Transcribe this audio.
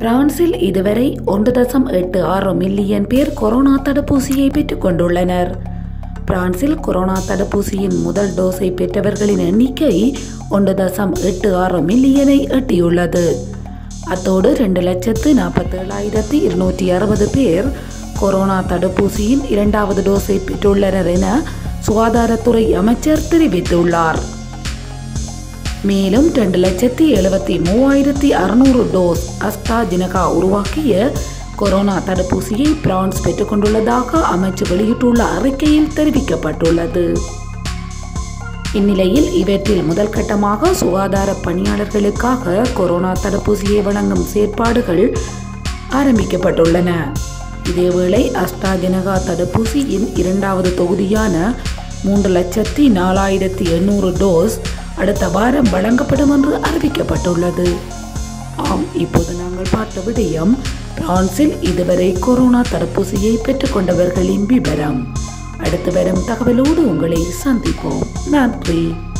பிரான்சில் இதுவரை ஒன்று தசம் எட்டு ஆறு மில்லியன் பேர் கொரோனா தடுப்பூசியை பெற்றுக் கொண்டுள்ளனர் பிரான்சில் கொரோனா தடுப்பூசியின் முதல் டோஸை பெற்றவர்களின் எண்ணிக்கை ஒன்று தசம் எட்டு ஆறு மில்லியனை எட்டியுள்ளது அத்தோடு ரெண்டு லட்சத்து நாற்பத்தேழாயிரத்தி இருநூற்றி அறுபது பேர் கொரோனா தடுப்பூசியின் இரண்டாவது டோஸை பெற்றுள்ளனர் என சுகாதாரத்துறை அமைச்சர் தெரிவித்துள்ளார் மேலும் ரெண்டு லட்சத்தி எழுபத்தி மூவாயிரத்தி அறுநூறு டோஸ் அஸ்ட்ராஜெனகா உருவாக்கிய கொரோனா தடுப்பூசியை பிரான்ஸ் பெற்றுக்கொண்டுள்ளதாக அமைச்சு வெளியிட்டுள்ள அறிக்கையில் தெரிவிக்கப்பட்டுள்ளது இந்நிலையில் இவற்றில் முதல் கட்டமாக சுகாதார பணியாளர்களுக்காக கொரோனா தடுப்பூசியை வழங்கும் செயற்பாடுகள் ஆரம்பிக்கப்பட்டுள்ளன இதேவேளை அஸ்ட்ராஜெனகா தடுப்பூசியின் இரண்டாவது தொகுதியான மூன்று லட்சத்தி நாலாயிரத்தி எண்ணூறு டோஸ் அடுத்த வாரம் வழங்கப்படும் என்று அறிவிக்கப்பட்டுள்ளது ஆம் இப்போது நாங்கள் பார்த்த விடயம் பிரான்சில் இதுவரை கொரோனா தடுப்பூசியை பெற்றுக்கொண்டவர்களின் விவரம் அடுத்து வரும் தகவலோடு உங்களை சந்திப்போம் நன்றி